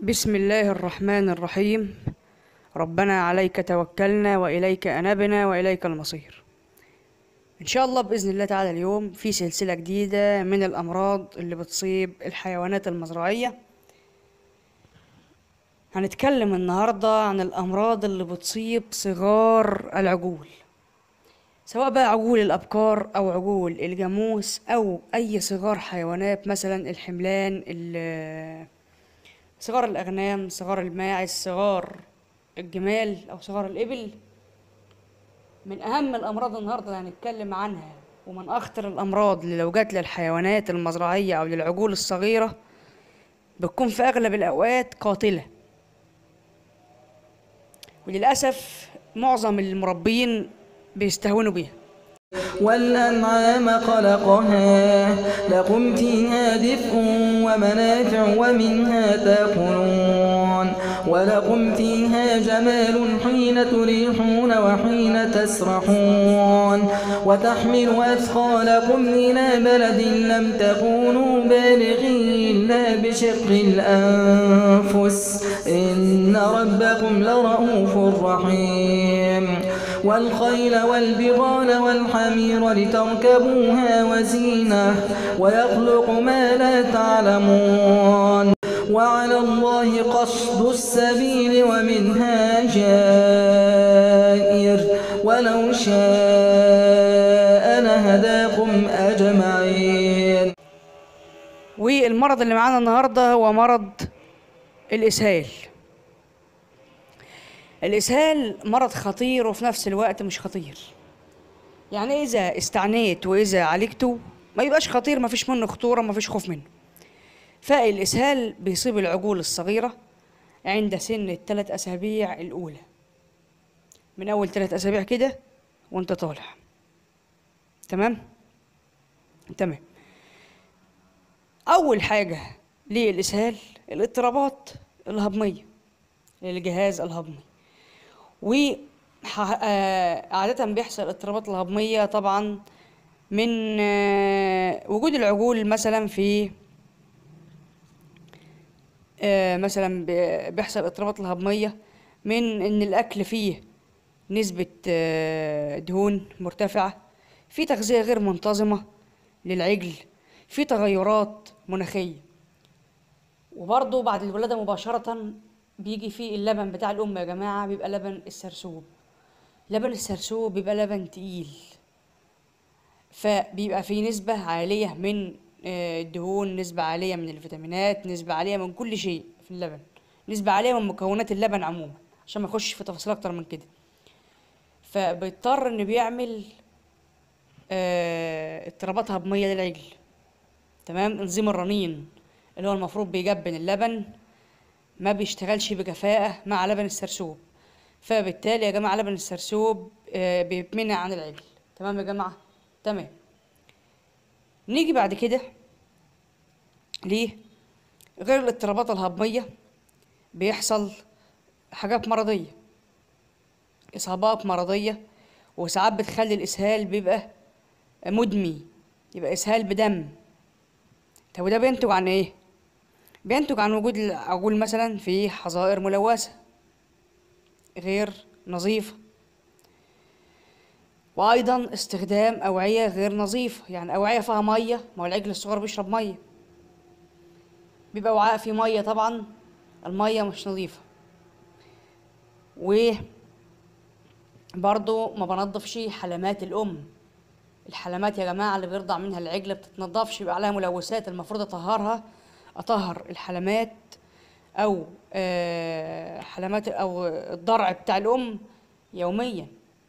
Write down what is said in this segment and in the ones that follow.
بسم الله الرحمن الرحيم ربنا عليك توكلنا وإليك أنبنا وإليك المصير إن شاء الله بإذن الله تعالى اليوم في سلسلة جديدة من الأمراض اللي بتصيب الحيوانات المزرعية هنتكلم النهاردة عن الأمراض اللي بتصيب صغار العجول سواء بقى عجول الأبقار أو عجول الجاموس أو أي صغار حيوانات مثلا الحملان ال- صغار الأغنام صغار الماعز صغار الجمال أو صغار الإبل من أهم الأمراض النهاردة اللي هنتكلم عنها ومن أخطر الأمراض اللي لو جات للحيوانات المزرعية أو للعجول الصغيرة بتكون في أغلب الأوقات قاتلة وللأسف معظم المربين بيستهونوا بيها والأنعام خلقها لكم فيها دفء ومنافع ومنها تأكلون ولكم فيها جمال حين تريحون وحين تسرحون وتحمل أثقالكم إلى بلد لم تكونوا بالغيه إلا بشق الأنفس إن ربكم لرؤوف رحيم والخيل والبغال والحمير لتركبوها وزينة ويخلق ما لا تعلمون وعلى الله قصد السبيل ومنها جائر ولو شاء لهداكم أجمعين والمرض اللي معانا النهارده هو مرض الإسهال الإسهال مرض خطير وفي نفس الوقت مش خطير يعني إذا استعنيت وإذا عالجته ما يبقاش خطير ما فيش منه خطورة ما فيش خوف منه فالإسهال بيصيب العجول الصغيرة عند سن الثلاث أسابيع الأولى من أول ثلاث أسابيع كده وأنت طالع تمام تمام أول حاجة للإسهال الاضطرابات الهضمية للجهاز الهضمي و عادة بيحصل اضطرابات الهضمية طبعا من آه، وجود العجول مثلا في آه، مثلا ب- بيحصل اضطرابات الهضمية من إن الأكل فيه نسبة آه، دهون مرتفعة في تغذية غير منتظمة للعجل في تغيرات مناخية وبرضه بعد الولادة مباشرة بيجي فيه اللبن بتاع الأم يا جماعة بيبقى لبن السرسوب لبن السرسوب بيبقى لبن تقيل فبيبقى فيه نسبة عالية من آه، الدهون نسبة عالية من الفيتامينات نسبة عالية من كل شيء في اللبن نسبة عالية من مكونات اللبن عموما عشان ما اخش في تفاصيل اكتر من كده فبيضطر انه بيعمل آه، اضطرابات هضمية للعجل تمام انزيم الرنين اللي هو المفروض بيجبن اللبن ما بيشتغلش بكفاءة مع لبن السرسوب فبالتالي يا جماعة لبن السرسوب آه، بيتمنع عن العجل تمام يا جماعة تمام نيجي بعد كده ليه غير الاضطرابات الهضمية بيحصل حاجات مرضية إصابات مرضية وساعات بتخلي الإسهال بيبقى مدمي يبقى إسهال بدم طب وده بينتج عن إيه؟ بينتج عن وجود العجول مثلا في حظائر ملوثة غير نظيفة وأيضا استخدام أوعية غير نظيفة يعني أوعية فيها مية ما هو العجل الصغير بيشرب مية بيبقى وعاء فيه مية طبعا المية مش نظيفة و برضو ما بنضفش حلمات الأم الحلمات يا جماعة اللي بيرضع منها العجل بتتنضفش بيبقى عليها ملوثات المفروض أطهرها أطهر الحلمات أو آه، حلمات أو الضرع بتاع الأم يوميا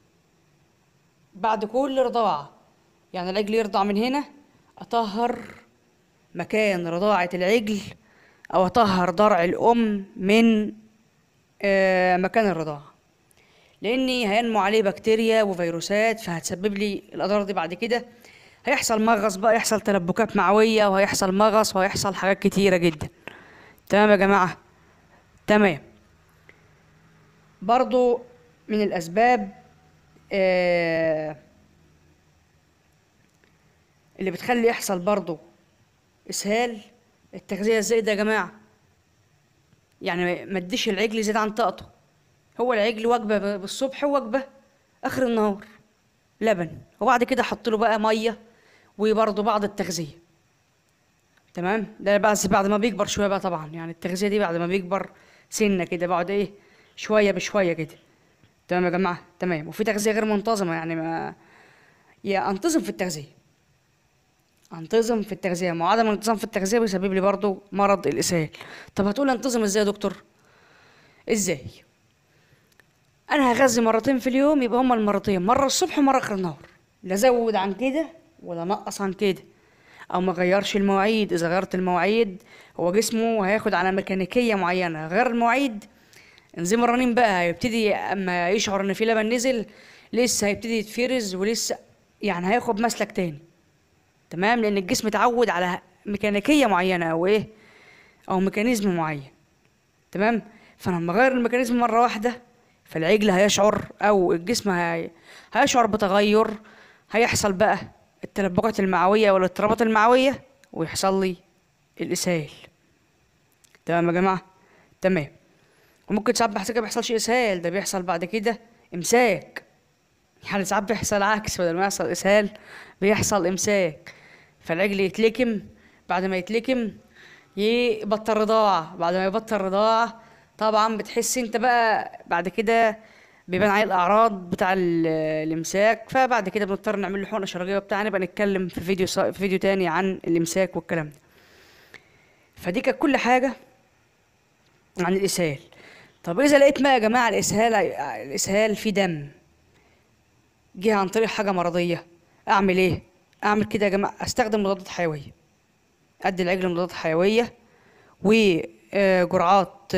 بعد كل رضاعة يعني العجل يرضع من هنا أطهر مكان رضاعة العجل أو أطهر ضرع الأم من آه، مكان الرضاعة لأني هينمو عليه بكتيريا وفيروسات فهتسبب لي الأضرار دي بعد كده هيحصل مغص بقى يحصل تلبكات معوية وهيحصل مغص وهيحصل حاجات كتيرة جدا تمام يا جماعة تمام برضو من الأسباب آه اللي بتخلي يحصل برضو اسهال التغذيه الزائده يا جماعه يعني ما اديش العجل زيادة عن طاقته هو العجل وجبة ب- بالصبح ووجبة آخر النهار لبن وبعد كده احط له بقى مية وبرضه بعض التغذية تمام ده بس بعد ما بيكبر شويه بقى طبعا يعني التغذيه دي بعد ما بيكبر سنه كده بعد ايه شويه بشويه كده تمام يا جماعه تمام وفي تغذيه غير منتظمه يعني ما يا انتظم في التغذيه انتظم في التغذيه ما هو عدم الانتظام في التغذيه بيسبب لي برضو مرض الاسهال طب هتقول انتظم ازاي يا دكتور ازاي انا هغذي مرتين في اليوم يبقى هما المرتين مره الصبح ومره اخر النهار لا ازود عن كده ولا نقص عن كده او ما غيرش المواعيد اذا غيرت المواعيد هو جسمه هياخد على ميكانيكيه معينه غير المواعيد انزيم الرنين بقى هيبتدي اما يشعر ان في لبن نزل لسه هيبتدي يتفرز ولسه يعني هياخد مسلك تاني تمام لان الجسم اتعود على ميكانيكيه معينه او ايه او ميكانيزم معين تمام فانا لما اغير الميكانيزم مره واحده فالعجل هيشعر او الجسم هي... هيشعر بتغير هيحصل بقى التلبكات المعويه والاضطرابات المعويه ويحصل لي الاسهال تمام يا جماعه تمام وممكن ساعات بحس كده بيحصلش اسهال ده بيحصل بعد كده امساك يعني ساعات بيحصل عكس بدل ما يحصل اسهال بيحصل امساك فالعجل يتلكم بعد ما يتلكم يبطل رضاعة بعد ما يبطل رضاعة طبعا بتحس انت بقى بعد كده بيبان عليه الاعراض بتاع ال- الامساك فبعد كده بنضطر نعمل له حقنه شرجيه وبتاع نبقى نتكلم في فيديو ص- في فيديو تاني عن الامساك والكلام ده فدي كانت كل حاجه عن الاسهال طب اذا لقيت بقى يا جماعه الاسهال الاسهال فيه دم جه عن طريق حاجه مرضيه اعمل ايه اعمل كده يا جماعه استخدم مضادات حيويه ادي العجل مضادات حيويه وجرعات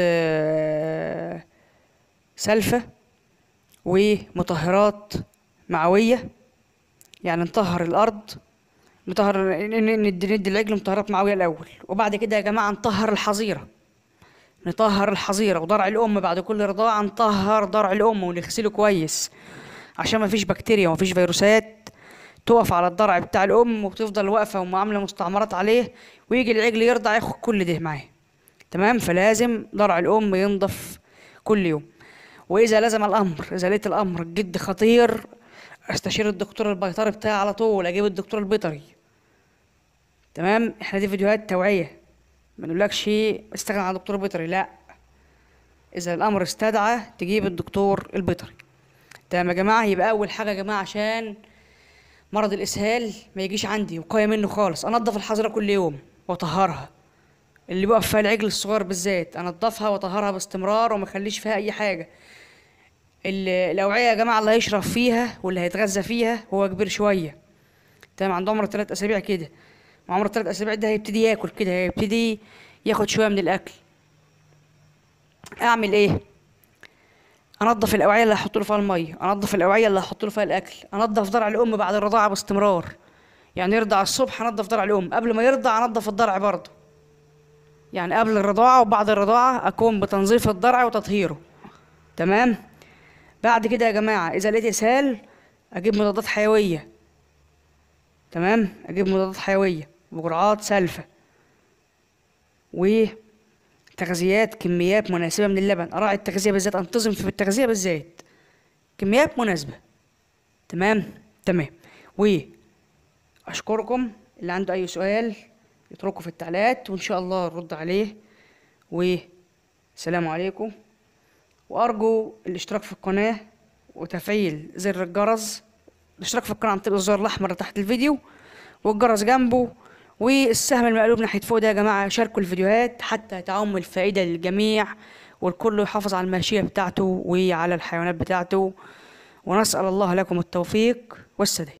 سلفة ومطهرات معوية يعني نطهر الأرض نطهر ن- ن- ندي ندي العجل مطهرات معوية الأول وبعد كده يا جماعة نطهر الحظيرة نطهر الحظيرة وضرع الأم بعد كل رضاعة نطهر ضرع الأم ونغسله كويس عشان ما فيش بكتيريا وما فيش فيروسات تقف على الضرع بتاع الأم وبتفضل واقفة وعاملة مستعمرات عليه ويجي العجل يرضع ياخد كل ده معاه تمام فلازم ضرع الأم ينضف كل يوم وإذا لزم الأمر إذا لقيت الأمر جد خطير أستشير الدكتور البيطري بتاعي على طول أجيب الدكتور البيطري تمام احنا دي فيديوهات توعية ما نقولكش استغنى عن الدكتور البيطري لا إذا الأمر استدعى تجيب الدكتور البيطري تمام يا جماعة يبقى أول حاجة يا جماعة عشان مرض الإسهال ما يجيش عندي وقاية منه خالص أنضف الحظيرة كل يوم وأطهرها اللي بيقف فيها العجل الصغير بالذات انضفها واطهرها باستمرار وما اخليش فيها اي حاجه ال- الاوعيه يا جماعه اللي هيشرب فيها واللي هيتغذى فيها هو كبير شويه تمام عنده عمر ثلاث اسابيع كده مع عمر ثلاث اسابيع ده هيبتدي ياكل كده هيبتدي ياخد شويه من الاكل اعمل ايه انضف الاوعيه اللي هحط له فيها الميه انضف الاوعيه اللي هحط له فيها الاكل انضف ضرع الام بعد الرضاعه باستمرار يعني يرضع الصبح انضف ضرع الام قبل ما يرضع انضف الضرع برضه يعني قبل الرضاعة وبعد الرضاعة أقوم بتنظيف الضرع وتطهيره تمام بعد كده يا جماعة إذا لقيت إسهال أجيب مضادات حيوية تمام أجيب مضادات حيوية وجرعات سلفة وتغذيات كميات مناسبة من اللبن أراعي التغذية بالذات أنتظم في التغذية بالذات كميات مناسبة تمام تمام وأشكركم اللي عنده أي سؤال يتركه في التعليقات وإن شاء الله نرد عليه والسلام عليكم وأرجو الاشتراك في القناة وتفعيل زر الجرس الاشتراك في القناة عن طريق الزر الأحمر اللي تحت الفيديو والجرس جنبه والسهم المقلوب ناحية فوق ده يا جماعة شاركوا الفيديوهات حتى تعم الفائدة للجميع والكل يحافظ على الماشية بتاعته وعلى الحيوانات بتاعته ونسأل الله لكم التوفيق والسداد